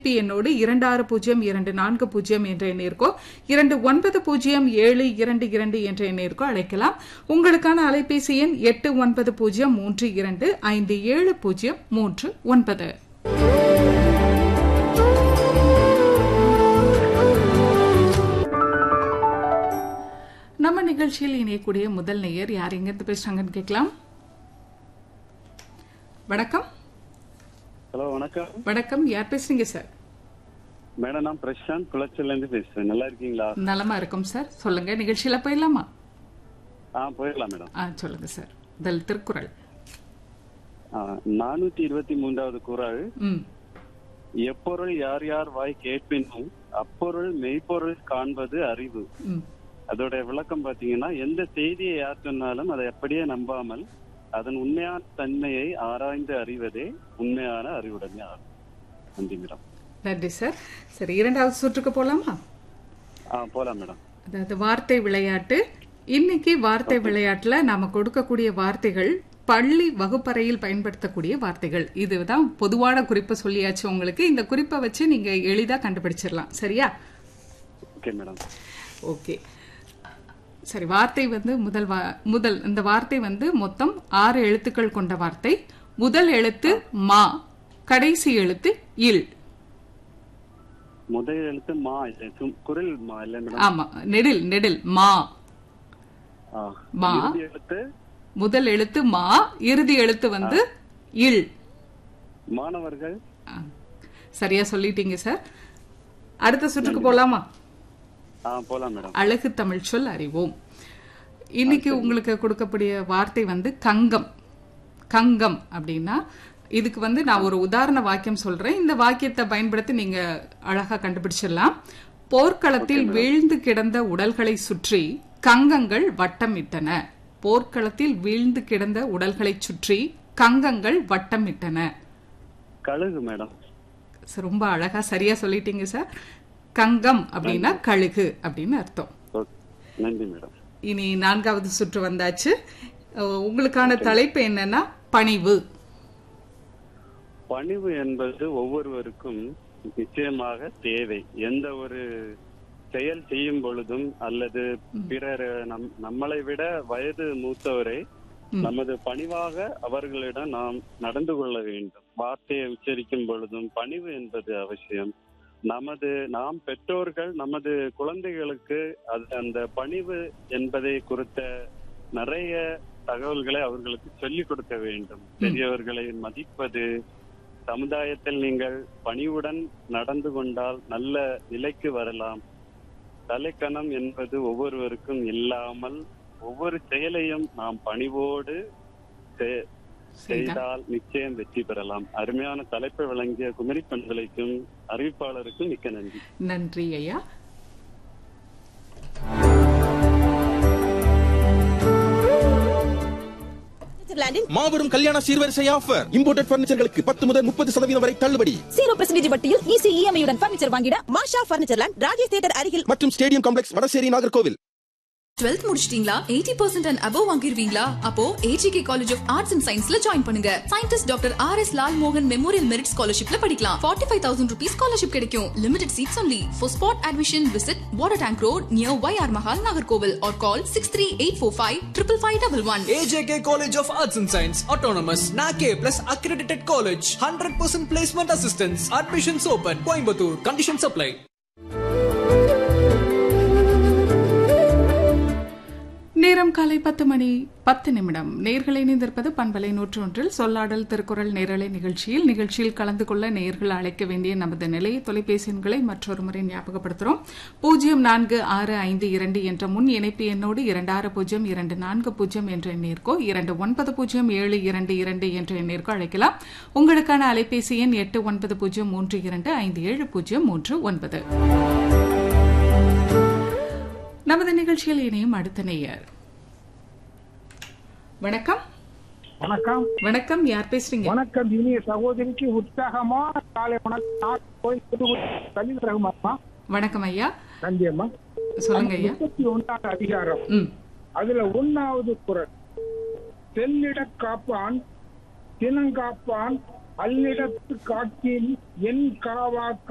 B எண்ணோடு இரண்டு ஆறு பூஜ்ஜியம் இரண்டு நான்கு பூஜ்ஜியம் என்ற எண்ணிற்கோ இரண்டு ஒன்பது பூஜ்ஜியம் ஏழு இரண்டு இரண்டு என்ற எண்ணிற்கோ அழைக்கலாம் உங்களுக்கான அலைபேசி எண் எட்டு ஒன்பது பூஜ்ஜியம் மூன்று இரண்டு ஐந்து ஏழு பூஜ்ஜியம் மூன்று ஒன்பது நம்ம நிகழ்ச்சியில் இணையக்கூடிய முதல் நேயர் யார் எங்கிருந்து பேசுறாங்கன்னு கேட்கலாம் வணக்கம் ஹலோ வணக்கம் வணக்கம் யார் பேசுறீங்க சார் மேடம் நான் பிரசாந்த் குளச்சல்ல இருந்து பேசுறேன் நல்லா இருக்கீங்களா நலமா இருக்கும் சார் சொல்லுங்க நிகழ்ச்சியில போயிடலாமா ஆ போயிடலாம் மேடம் ஆ சொல்லுங்க சார் முதல் திருக்குறள் நானூத்தி இருபத்தி மூன்றாவது குறள் ம் எப்பொருள் யார் யார் வாய் கேட்பினும் அப்பொருள் மெய்ப்பொருள் காண்பது அறிவு ம் அதோட விளக்கம் பாத்தீங்கன்னா எந்த செய்தியை யார் சொன்னாலும் அதை அப்படியே நம்பாமல் அதன் உண்மையான தன்மையை ஆராய்ந்து அறிவதே உண்மையான அறிவுடைமை ஆகும் நன்றி மேடம் நன்றி சார் சரி இரண்டாவது சுற்றுக்கு போலாமா ஆ போலாம் மேடம் அதாவது வார்த்தை விளையாட்டு இன்னைக்கு வார்த்தை விளையாட்டுல நாம கொடுக்கக்கூடிய வார்த்தைகள் பள்ளி வகுப்பறையில் பயன்படுத்தக்கூடிய வார்த்தைகள் இதுதான் பொதுவான குறிப்பை சொல்லியாச்சு உங்களுக்கு இந்த குறிப்பை வச்சு நீங்க எளிதா கண்டுபிடிச்சிடலாம் சரியா ஓகே மேடம் ஓகே சரி வார்த்தை வந்து முதல் வா- முதல் இந்த வார்த்தை வந்து மொத்தம் ஆறு எழுத்துக்கள் கொண்ட வார்த்தை முதல் எழுத்து மா கடைசி எழுத்து இல் முதல் எழுத்து மா இல்லை சும்- குரில் மா இல்லை மேடம் ஆமா நெடில் நெடில் மா ஆ. மா. இறுதி எழுத்து முதல் எழுத்து மா இறுதி எழுத்து வந்து இல் மாணவர்கள் ஆ, சரியா சொல்லிட்டீங்க சார் அடுத்த சுற்றுக்கு போலாமா ஆ போலாம் மேடம் அழகு தமிழ் சொல் அறிவோம் இன்னைக்கு உங்களுக்கு கொடுக்கக்கூடிய வார்த்தை வந்து கங்கம் கங்கம் அப்படின்னா இதுக்கு வந்து நான் ஒரு உதாரண வாக்கியம் சொல்றேன் இந்த வாக்கியத்தை பயன்படுத்தி நீங்க அழகா கண்டுபிடிச்சிடலாம் போர்க்களத்தில் வீழ்ந்து கிடந்த உடல்களை சுற்றி கங்கங்கள் வட்டமிட்டன போர்க்களத்தில் வீழ்ந்து கிடந்த உடல்களை சுற்றி கங்கங்கள் வட்டமிட்டன கழுகு மேடம் சார், ரொம்ப அழகா சரியா சொல்லிட்டீங்க சார் கங்கம் அப்படின்னா கழுகு அப்படின்னு அர்த்தம் ஓகே. நன்றி மேடம் இனி நான்காவது சுற்று வந்தாச்சு அஹ் உங்களுக்கான தலைப்பு என்னன்னா பணிவு பணிவு என்பது ஒவ்வொருவருக்கும் நிச்சயமாக தேவை எந்த ஒரு செயல் செய்யும் பொழுதும் அல்லது பிறர் நம் நம்மளை விட வயது மூத்தவரை நமது பணிவாக அவர்களிடம் நாம் நடந்து கொள்ள வேண்டும் வார்த்தையை உச்சரிக்கும் பொழுதும் பணிவு என்பது அவசியம் நமது நாம் பெற்றோர்கள் நமது குழந்தைகளுக்கு அது அந்த பணிவு என்பதை குறித்த நிறைய தகவல்களை அவர்களுக்கு சொல்லிக் கொடுக்க வேண்டும் பெரியவர்களை மதிப்பது சமுதாயத்தில் நீங்கள் பணிவுடன் நடந்து கொண்டால் நல்ல நிலைக்கு வரலாம் தலைக்கணம் என்பது ஒவ்வொருவருக்கும் இல்லாமல் ஒவ்வொரு செயலையும் நாம் பணிவோடு செ- செய்தால் நிச்சயம் வெற்றி பெறலாம் அருமையான தலைப்பை வழங்கிய குமரி பண்பலைக்கும் அறிவிப்பாளருக்கும் மிக்க நன்றி நன்றி ஐயா சுவிட்சர்லாந்தின் மாபெரும் கல்யாண சீர்வரிசை ஆஃபர் இம்போர்ட்டட் பர்னிச்சர்களுக்கு பத்து முதல் முப்பது சதவீதம் வரை தள்ளுபடி ஜீரோ பர்சன்டேஜ் வட்டியில் ஈஸி இஎம்ஐயுடன் பர்னிச்சர் வாங்கிட மாஷா பர்னிச்சர்லாண்ட் ராஜேஷ் தியேட்டர் அருகில் மற்றும் stadium complex Vadasery Nagercoil 12th முடிச்சிட்டீங்களா எயிட்டி பர்சன்ட் அண்ட் அபவ் வாங்கிருவீங்களா அப்போ AJK college of arts and சயின்ஸ்ல ஜாயின் பண்ணுங்க scientist doctor R S Lal மோகன் மெமோரியல் மெரிட் ஸ்காலர்ஷிப்ல படிக்கலாம் forty five thousand rupees scholarship கிடைக்கும் limited seats only for spot admission visit water tank road near Y R Mahal Nagercoil or call six three eight four five triple five double one AJK College of Arts and Science, Autonomous, NAKE plus accredited college, 100% placement assistance, admissions open, Coimbatore, conditions apply. நேரம் காலை பத்து மணி பத்து நிமிடம் நேர்களை இணைந்திருப்பது பண்பலை நூற்று ஒன்றில் சொல்லாடல் திருக்குறள் நேரலை நிகழ்ச்சியில் நிகழ்ச்சியில் கலந்து கொள்ள நேர்கள் அழைக்க வேண்டிய நமது நிலைய தொலைபேசி எண்களை மற்றொரு முறை ஞாபகப்படுத்துகிறோம் பூஜ்ஜியம் நான்கு ஆறு ஐந்து இரண்டு என்ற முன் இணைப்பு எண்ணோடு இரண்டு ஆறு பூஜ்ஜியம் இரண்டு நான்கு பூஜ்ஜியம் என்ற எண்ணிற்கோ இரண்டு ஒன்பது பூஜ்ஜியம் ஏழு இரண்டு இரண்டு என்ற எண்ணிற்கோ அழைக்கலாம் உங்களுக்கான அலைபேசி எண் எட்டு ஒன்பது பூஜ்ஜியம் மூன்று இரண்டு ஐந்து ஏழு பூஜ்ஜியம் மூன்று ஒன்பது நமது நிகழ்ச்சியில் இணையும் அடுத்த நேயர் வணக்கம் வணக்கம் வணக்கம் யார் பேசுறீங்க வணக்கம் இனிய சகோதரிக்கு உற்சாகமான காலை வணக்கம் நான் கோயில் புதுக்குடி கலீல் ரஹ்மான்மா வணக்கம் ஐயா நன்றி அம்மா சொல்லுங்க ஐயா முப்பத்தி ஒன்றாவது அதிகாரம் ம் அதுல ஒன்னாவது குரல் தென்னிட காப்பான் தினங்காப்பான் அல்லிடத்து காக்கின் என் காவாக்க